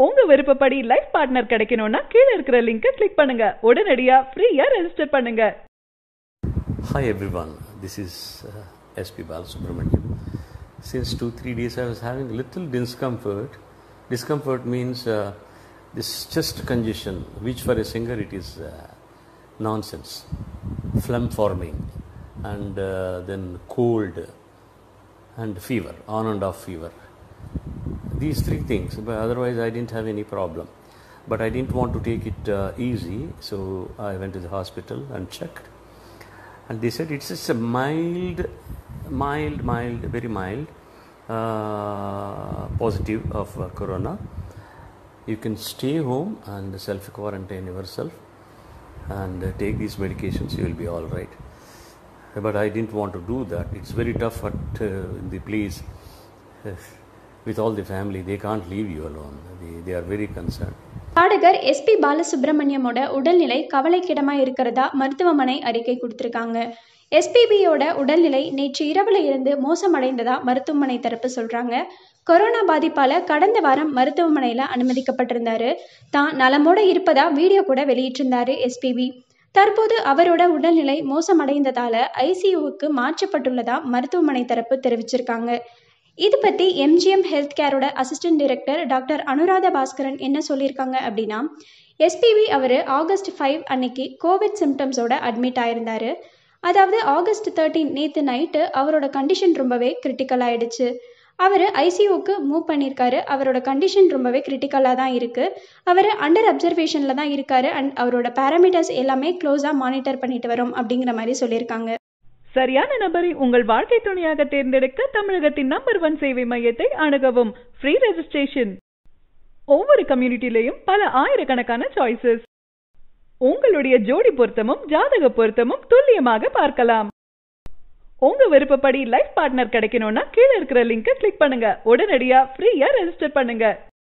உங்க விருப்பப்படி life partner கிடைக்கணும்னா கீழே இருக்கிற லிங்கை கிளிக் பண்ணுங்க உடனடியா ஃப்ரீயா ரெஜிஸ்டர் பண்ணுங்க Hi everyone, this is uh, SP Balasubramaniam. Since two three days I was having little discomfort. Discomfort means uh, this chest congestion, which for a singer it is uh, nonsense, phlegm forming, and uh, then cold and fever, on and off fever. These three things, but otherwise I didn't have any problem. But I didn't want to take it uh, easy, so I went to the hospital and checked and they said it's just a mild, mild, mild, very mild uh, positive of uh, corona. You can stay home and self quarantine yourself and uh, take these medications, you will be all right. But I didn't want to do that. It's very tough at uh, in the place uh, with all the family. They can't leave you alone. They, they are very concerned. பாடகர் எஸ்பி பாலசுப்ரமணியமோட உடல்நிலை கவலைக்கிடமா இருக்கிறதா மருத்துவமனை அறிக்கை கொடுத்திருக்காங்க எஸ்பிபியோட உடல்நிலை நேற்று இரவுல இருந்து மோசமடைந்ததா மருத்துவமனை தரப்பு சொல்றாங்க கொரோனா பாதிப்பால கடந்த வாரம் மருத்துவமனையில அனுமதிக்கப்பட்டிருந்தாரு தான் நலமோட இருப்பதா வீடியோ கூட வெளியிட்டிருந்தாரு எஸ்பிபி தற்போது அவரோட உடல்நிலை மோசமடைந்ததால ஐசியூவுக்கு மாற்றப்பட்டுள்ளதா மருத்துவமனை தரப்பு தெரிவிச்சிருக்காங்க இது பற்றி எம்ஜிஎம் ஹெல்த் கேரோட assistant director doctor Anuradha Bhaskaran என்ன சொல்லியிருக்காங்க அப்படின்னா எஸ்பிவி அவர் ஆகஸ்ட் ஃபைவ் அன்னைக்கு கோவிட் சிம்டம்ஸோட அட்மிட் ஆயிருந்தாரு அதாவது ஆகஸ்ட் தேர்ட்டீன் நேற்று நைட்டு அவரோட கண்டிஷன் ரொம்பவே கிரிட்டிக்கல் ஆயிடுச்சு அவர் ஐசியூக்கு மூவ் பண்ணியிருக்காரு அவரோட கண்டிஷன் ரொம்பவே கிரிட்டிக்கலாக தான் இருக்குது அவர் அண்டர் அப்சர்வேஷனில் தான் இருக்காரு அண்ட் அவரோட பேராமீட்டர்ஸ் எல்லாமே க்ளோஸாக மானிட்டர் பண்ணிட்டு வரோம் அப்படிங்கிற மாதிரி சொல்லியிருக்காங்க சரியான நபரை உங்கள் வாழ்க்கை துணையாக தேர்ந்தெடுக்க தமிழகத்தின் நம்பர் ஒன் சேவை மையத்தை அணுகவும் ஃப்ரீ ரெஜிஸ்ட்ரேஷன் ஒவ்வொரு கம்யூனிட்டிலையும் பல ஆயிரக்கணக்கான சாய்ஸஸ் உங்களுடைய ஜோடி பொருத்தமும் ஜாதக பொருத்தமும் துல்லியமாக பார்க்கலாம் உங்க விருப்பப்படி லைஃப் பார்ட்னர் கிடைக்கணும்னா கீழே இருக்கிற லிங்கை கிளிக் பண்ணுங்க உடனடியா ஃப்ரீயா ரெஜிஸ்டர் பண்ணுங்க